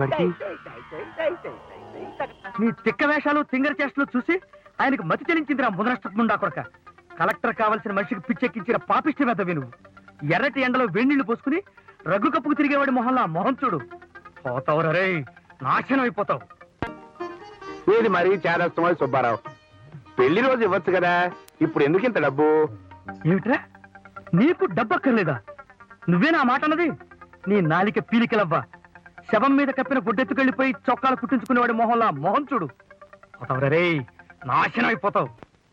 వాడికి నీ తిక్క వేషాలు తింగర చేష్టలు చూసి ఆయనకు మతి చెలించిందిరా ముదనష్టముండా కొడక కలెక్టర్ కావాల్సిన మనిషికి పిచ్చెక్కించిన పాపిష్టి మీద వినువు ఎర్రటి ఎండలో వేణీళ్లు పోసుకుని రగ్గు కప్పుకు తిరిగేవాడి మొహంలా మొహం చూడు పోతావు రే నాశనం అయిపోతావు ఇది మరీ చాలా సుమారు సుబ్బారావు పెళ్లి రోజు ఇవ్వచ్చు కదా ఇప్పుడు ఎందుకు ఇంత డబ్బు ఏమిట్రా నీకు డబ్బక్కర్లేదా నువ్వే నా మాట అన్నది నీ నాలిక పీలికలవ్వా శవం మీద కప్పిన గుడ్డెత్తుకెళ్ళిపోయి చొక్కాలు కుట్టించుకునేవాడి మొహంలా మొహం చూడు పోతావు రే నాశనం అయిపోతావు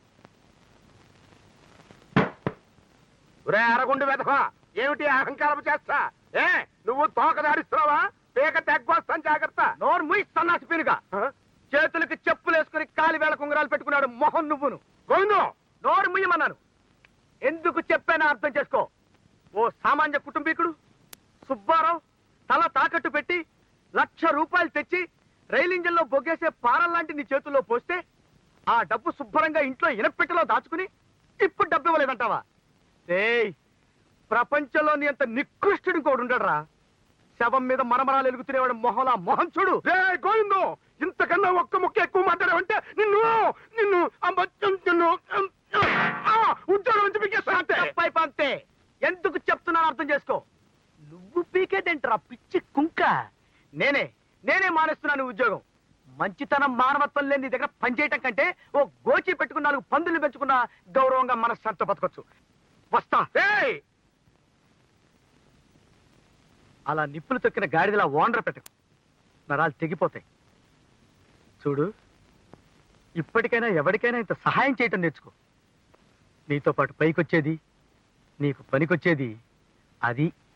ఒరే అరగుండు వెధవా ఏమిటి అహంకారం చేస్తా ఏ నువ్వు తోక దాడిస్తున్నావా పేక తెగ్గొస్తాను జాగ్రత్త నోరు ముయి సన్నాసి పీనుగా చేతులకి చెప్పులు వేసుకుని కాలి వేళ కుంగరాలు పెట్టుకున్నాడు మొహం నువ్వును గోవిందు నోరు ముయ్యమన్నాను ఎందుకు చెప్పానో అర్థం చేసుకో ఓ సామాన్య కుటుంబీకుడు సుబ్బారావు తల తాకట్టు పెట్టి లక్ష రూపాయలు తెచ్చి రైలు ఇంజన్లో బొగ్గేసే పారల్ లాంటి నీ చేతుల్లో పోస్తే ఆ డబ్బు శుభ్రంగా ఇంట్లో ఇనపెట్టెలో దాచుకుని ఇప్పుడు డబ్బు ఇవ్వలేదంటావా ఏయ్ ప్రపంచంలోని అంత నికృష్టుడు ఇంకోడు ఉండడరా శవం మీద మరమరాలు ఎలుగుతునేవాడు మొహలా మొహం చూడు రే గోవిందు ఇంతకన్నా ఒక్క ముక్క ఎక్కువ మాట్లాడావంటే నిన్ను నిన్ను అమ్మచ్చం నిన్ను ఆ, ఉద్యోగం నుంచి పీకేస్తా అంతే పై పంతే ఎందుకు చెప్తున్నాను అర్థం చేసుకో నువ్వు పీకేదేంట్రా పిచ్చి కుంక నేనే నేనే మానేస్తున్నాను ఈ ఉద్యోగం మంచితనం మానవత్వం లేని నీ దగ్గర పనిచేయటం కంటే ఓ గోచి పెట్టుకున్న నాలుగు పందులు పెంచుకున్న గౌరవంగా మనశ్శాంత బతకొచ్చు వస్తా ఏయ్ అలా నిప్పులు తొక్కిన గాడిదలా ఓండ్ర పెట్టకు నరాలు తెగిపోతాయి చూడు ఇప్పటికైనా ఎవరికైనా ఇంత సహాయం చేయటం నేర్చుకో నీతో పాటు పైకొచ్చేది నీకు పనికొచ్చేది అది